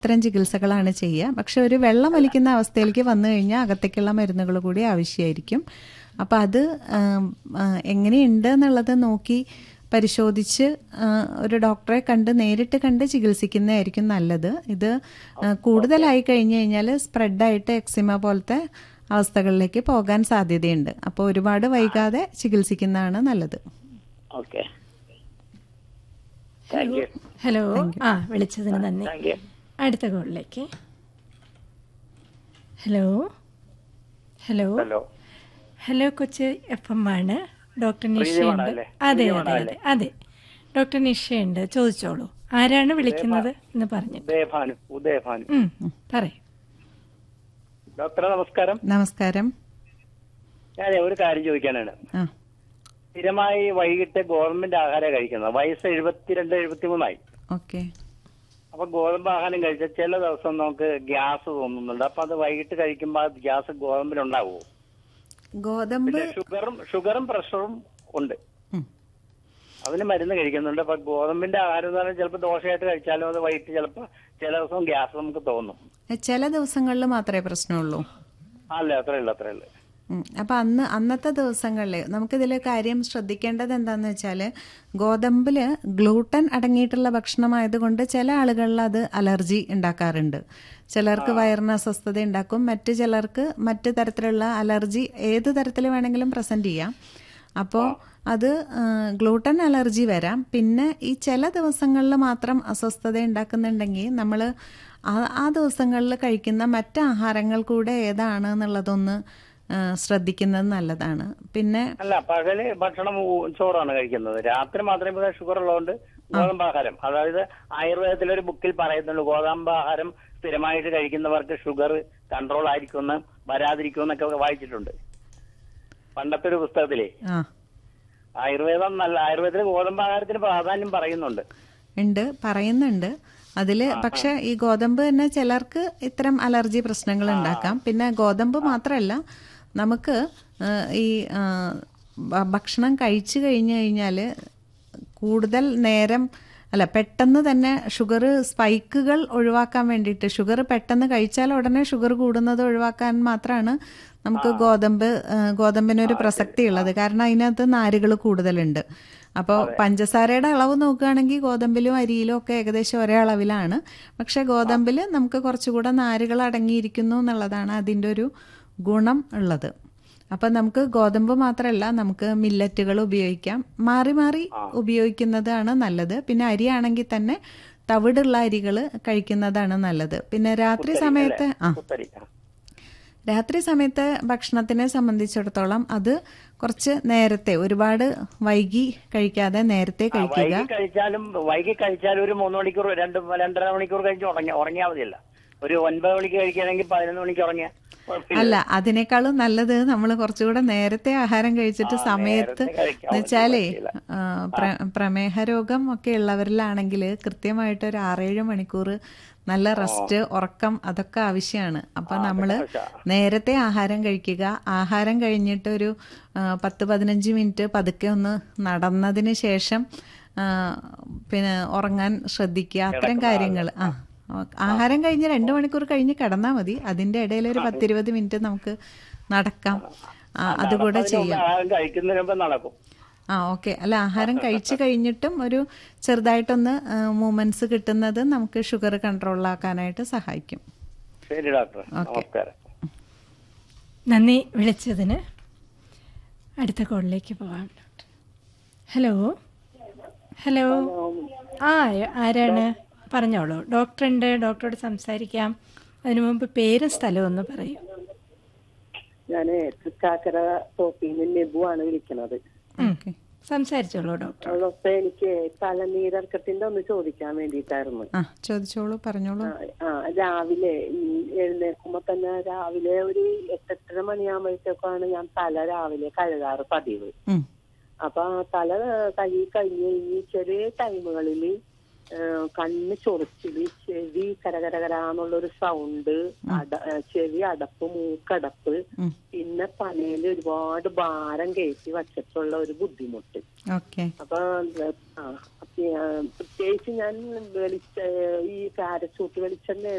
ഇത്തരം ചികിത്സകളാണ് ചെയ്യുക പക്ഷെ ഒരു വെള്ളം വലിക്കുന്ന അവസ്ഥയിലേക്ക് വന്നു കഴിഞ്ഞാൽ അകത്തേക്കുള്ള മരുന്നുകൾ കൂടി ആവശ്യമായിരിക്കും അപ്പം അത് ആം, ആ, എങ്ങനെയുണ്ട് എന്നുള്ളത് നോക്കി പരിശോധിച്ച് ആ, ഒരു ഡോക്ടറെ കണ്ട് നേരിട്ട് കണ്ട് ചികിത്സിക്കുന്നതായിരിക്കും നല്ലത് ഇത് ആ, കൂടുതലായി കഴിഞ്ഞു കഴിഞ്ഞാൽ സ്പ്രെഡായിട്ട് എക്സിമ പോലത്തെ അവസ്ഥകളിലേക്ക് പോകാൻ സാധ്യതയുണ്ട് അപ്പോൾ ഒരുപാട് വൈകാതെ ചികിത്സിക്കുന്നതാണ് നല്ലത് ഓക്കെ താങ്ക് യു ഹലോ ആ വിളിച്ചതിന് നന്ദി താങ്ക് യു അടുത്ത കോളിലേക്ക് hello hello hello hello Kochi F M ആണ് ഡോക്ടർ നിഷയുണ്ട് പ്രീതിമാണല്ലേ? അതെ അതെ അതെ അതെ ഡോക്ടർ നിഷയുണ്ട് ചോദിച്ചോളൂ ആരാണ് വിളിക്കുന്നത് എന്ന് പറഞ്ഞു ഉദയഭാനു ഉദയഭാനു ഉം, പറയൂ ഡോക്ടറെ നമസ്കാരം നമസ്കാരം ഞാൻ ഒരു കാര്യം ചോദിക്കാനാണ് ആ സ്ഥിരമായി വൈകിട്ട് ഗവൺമെന്റ് ആഹാരം കഴിക്കുന്നത് വയസ്സ് എഴുപത്തിരണ്ട് എഴുപത്തിമൂന്നായി ഓക്കെ അപ്പൊ ഗോതമ്പ് ആഹാരം കഴിച്ചാൽ ചില ദിവസം നമുക്ക് ഗ്യാസ് തോന്നുന്നുണ്ട് അപ്പൊ അത് വൈകിട്ട് കഴിക്കുമ്പോൾ ആ ഗ്യാസ് ഗോതമ്പിൽ ഉണ്ടാവുമോ ഗോതമ്പ് പിന്നെ ഷുഗറും ഷുഗറും പ്രഷറും ഉണ്ട് ഉം. അതിന് മരുന്ന് കഴിക്കുന്നുണ്ട് അപ്പൊ ഗോതമ്പിന്റെ ആഹാരം എന്ന് പറഞ്ഞാൽ ചിലപ്പോൾ ദോശയായിട്ട് കഴിച്ചാലും അത് വൈകിട്ട് ചിലപ്പോൾ ചില ദിവസം ഗ്യാസ് നമുക്ക് തോന്നും ചില ദിവസങ്ങളിൽ മാത്രമേ പ്രശ്നമുള്ളൂ അല്ല അത്രേ ഉള്ളൂ അത്രേ ഉള്ളൂ ഉം. അപ്പൊ അന്ന് അന്നത്തെ ദിവസങ്ങളിൽ നമുക്കിതിൽ കാര്യം ശ്രദ്ധിക്കേണ്ടത് എന്താന്ന് വെച്ചാൽ ഗോതമ്പില് ഗ്ലൂട്ടൻ അടങ്ങിയിട്ടുള്ള ഭക്ഷണമായതുകൊണ്ട് ചില ആളുകളിൽ അത് അലർജി ഉണ്ടാക്കാറുണ്ട് ചിലർക്ക് വയറിന് അസ്വസ്ഥത ഉണ്ടാക്കും മറ്റ് ചിലർക്ക് മറ്റ് തരത്തിലുള്ള അലർജി ഏത് തരത്തിൽ വേണമെങ്കിലും പ്രസന്റ് ചെയ്യാം അപ്പോൾ അത് ആ, ഗ്ലൂട്ടൻ അലർജി വരാം പിന്നെ ഈ ചില ദിവസങ്ങളിൽ മാത്രം അസ്വസ്ഥത ഉണ്ടാക്കുന്നുണ്ടെങ്കിൽ നമ്മൾ ആ ആ ദിവസങ്ങളിൽ കഴിക്കുന്ന മറ്റ് ആഹാരങ്ങൾ കൂടെ ഏതാണ് എന്നുള്ളതൊന്ന് ആ, ശ്രദ്ധിക്കുന്നത് നല്ലതാണ് പിന്നെ അല്ല പകല് ഭക്ഷണം ഊ- ചോറാണ് കഴിക്കുന്നത് രാത്രി മാത്രമേ ഇവിടെ ഷുഗർ ഉള്ളതുകൊണ്ട് ഗോതമ്പാഹാരം അതായത് ആയുർവേദത്തിലെ ഒരു ബുക്കിൽ പറയുന്നുണ്ട് ഗോതമ്പാഹാരം സ്ഥിരമായിട്ട് കഴിക്കുന്നവർക്ക് ഷുഗർ കൺട്രോൾ ആയിരിക്കുമെന്ന് വരാതിരിക്കുമെന്നൊക്കെ വായിച്ചിട്ടുണ്ട് പണ്ടത്തെ ഒരു പുസ്തകത്തിലെ ആ ആയുർവേദം നല്ല ആയുർവേദത്തിൽ ഗോതമ്പാഹാരത്തിന് പ്രാധാന്യം പറയുന്നുണ്ട് ഉണ്ട് പറയുന്നുണ്ട് അതിൽ പക്ഷെ ഈ ഗോതമ്പ് തന്നെ ചിലർക്ക് ഇത്തരം അലർജി പ്രശ്നങ്ങൾ ഉണ്ടാക്കാം പിന്നെ ഗോതമ്പ് മാത്രമല്ല നമുക്ക് ആ, ഈ ആ, ഭ- ഭക്ഷണം കഴിച്ചു കഴിഞ്ഞു കഴിഞ്ഞാൽ കൂടുതൽ നേരം അല്ല പെട്ടെന്ന് തന്നെ ഷുഗർ സ്പൈക്കുകൾ ഒഴിവാക്കാൻ വേണ്ടിയിട്ട് ഷുഗർ പെട്ടെന്ന് കഴിച്ചാൽ ഉടനെ ഷുഗർ കൂടുന്നത് ഒഴിവാക്കാൻ മാത്രമാണ് നമുക്ക് ഗോതമ്പ് ആ, ഗോതമ്പിനൊരു പ്രസക്തി ഉള്ളത് കാരണം അതിനകത്ത് നാരുകൾ കൂടുതലുണ്ട് അപ്പോൾ പഞ്ചസാരയുടെ അളവ് നോക്കുകയാണെങ്കിൽ ഗോതമ്പിലും അരിയിലും ഒക്കെ ഏകദേശം ഒരേ അളവിലാണ് പക്ഷെ ഗോതമ്പിൽ നമുക്ക് കുറച്ചുകൂടെ നാരുകൾ അടങ്ങിയിരിക്കുന്നു എന്നുള്ളതാണ് അതിൻ്റെ ഒരു ഗുണം ഉള്ളത് അപ്പം നമുക്ക് ഗോതമ്പ് മാത്രമല്ല നമുക്ക് മില്ലറ്റുകൾ ഉപയോഗിക്കാം മാറി മാറി ഉപയോഗിക്കുന്നതാണ് നല്ലത് പിന്നെ അരിയാണെങ്കിൽ തന്നെ തവിടുള്ള അരികൾ കഴിക്കുന്നതാണ് നല്ലത് പിന്നെ രാത്രി സമയത്ത് ആ കുത്തരി ആ. രാത്രി സമയത്ത് ഭക്ഷണത്തിനെ സംബന്ധിച്ചിടത്തോളം അത് കുറച്ച് നേരത്തെ ഒരുപാട് വൈകി കഴിക്കാതെ നേരത്തെ കഴിക്കുക വൈകി കഴിച്ചാലും വൈകി കഴിച്ചാലും ഒരു മൂന്ന് മണിക്കൂർ രണ്ട് രണ്ടര മണിക്കൂർ കഴിഞ്ഞ് ഉറങ്ങി ഉറങ്ങിയാൽ മതിയല്ല ഒരു ഒൻപത് മണിക്ക് കഴിക്കുകയാണെങ്കിൽ പതിനൊന്ന് മണിക്ക് ഉറങ്ങിയ അല്ല അതിനേക്കാളും നല്ലത് നമ്മൾ കുറച്ചുകൂടെ നേരത്തെ ആഹാരം കഴിച്ചിട്ട് സമയത്ത് നേരത്തെ കഴിക്കാൻ എന്ന് വെച്ചാലേ പറ്റില്ല. ആ, പ്ര- പ്രമേഹ രോഗം ഒക്കെ ഉള്ളവരിലാണെങ്കിൽ കൃത്യമായിട്ട് ഒരു ആറേഴ് മണിക്കൂർ നല്ല റെസ്റ്റ് ഉറക്കം അതൊക്കെ ആവശ്യമാണ് അപ്പൊ നമ്മള് നേരത്തെ ആഹാരം കഴിക്കുക ആഹാരം കഴിഞ്ഞിട്ട് ഒരു ആ, പത്ത് പതിനഞ്ച് മിനിറ്റ് പതുക്കെ ഒന്ന് നടന്നതിന് ശേഷം ആ, പിന്നെ ഉറങ്ങാൻ ശ്രദ്ധിക്കുക അത്തരം കാര്യങ്ങൾ ആ ആഹാരം കഴിഞ്ഞ് രണ്ട് മണിക്കൂർ കഴിഞ്ഞ് കിടന്നാൽ മതി അതിന്റെ ഇടയിൽ ഒരു പത്തിരുപത് മിനിറ്റ് നമുക്ക് നടക്കാം ആ, അതുകൂടെ ചെയ്യാം ആഹാരം കഴിക്കുന്നതിന് മുമ്പ് നടക്കും ആ ഓക്കെ അല്ല ആഹാരം കഴിച്ചു കഴിഞ്ഞിട്ടും ഒരു ചെറുതായിട്ടൊന്ന് മൂമെന്റ്സ് കിട്ടുന്നത് നമുക്ക് ഷുഗർ കൺട്രോളിലാക്കാനായിട്ട് സഹായിക്കും ശരി ഡോക്ടർ നമസ്കാരം നന്ദി വിളിച്ചതിന് അടുത്ത കോളിലേക്ക് പോവാം ഡോക്ടർ ഹലോ ഹലോ ആ ആരാണ് പറഞ്ഞോളൂ ഡോക്ടറുണ്ട് ഡോക്ടറോട് സംസാരിക്കാം അതിനു മുമ്പ് പേരും സ്ഥലവും ഒന്ന് പറയൂ ഞാന് തൃക്കാക്കര തോപ്പിന്ന് നെബു ആണ് വിളിക്കണത് ഓക്കെ സംസാരിച്ചോളൂ ഡോക്ടർ അതൊക്കെ എനിക്ക് തലനീരർക്കത്തിന്റെ ഒന്ന് ചോദിക്കാൻ വേണ്ടിയിട്ടായിരുന്നു ആ ചോദിച്ചോളൂ പറഞ്ഞോളൂ ആ, ആ രാവിലെ ഈ എഴുന്നേൽക്കുമ്പോ തന്നെ രാവിലെ ഒരു എട്ടെട്ടര മണിയാകുമ്പോഴത്തേക്കാണ് ഞാൻ തല രാവിലെ കഴുകാറ് പതിവ് ഉം. അപ്പൊ ആ തല കഴുകി കഴിഞ്ഞ് കഴിഞ്ഞ് ചെറിയ ടൈമുകളിൽ കണ്ണ് ചൊറിച്ചില് ചെവി കരകരകരാന്നുള്ളൊരു സൗണ്ട് അട ഏ, ചെവി അടപ്പ് മൂക്കടപ്പ് ഉം. പിന്നെ തലയിൽ ഒരുപാട് ഭാരം കയറ്റി വച്ചിട്ടുള്ള ഒരു ബുദ്ധിമുട്ട് ഓക്കെ അപ്പൊ ആ അപ്പൊ പ്രത്യേകിച്ച് ഞാൻ വെളിച്ച ഈ പാരച്ചൂട്ട് വെളിച്ചെണ്ണ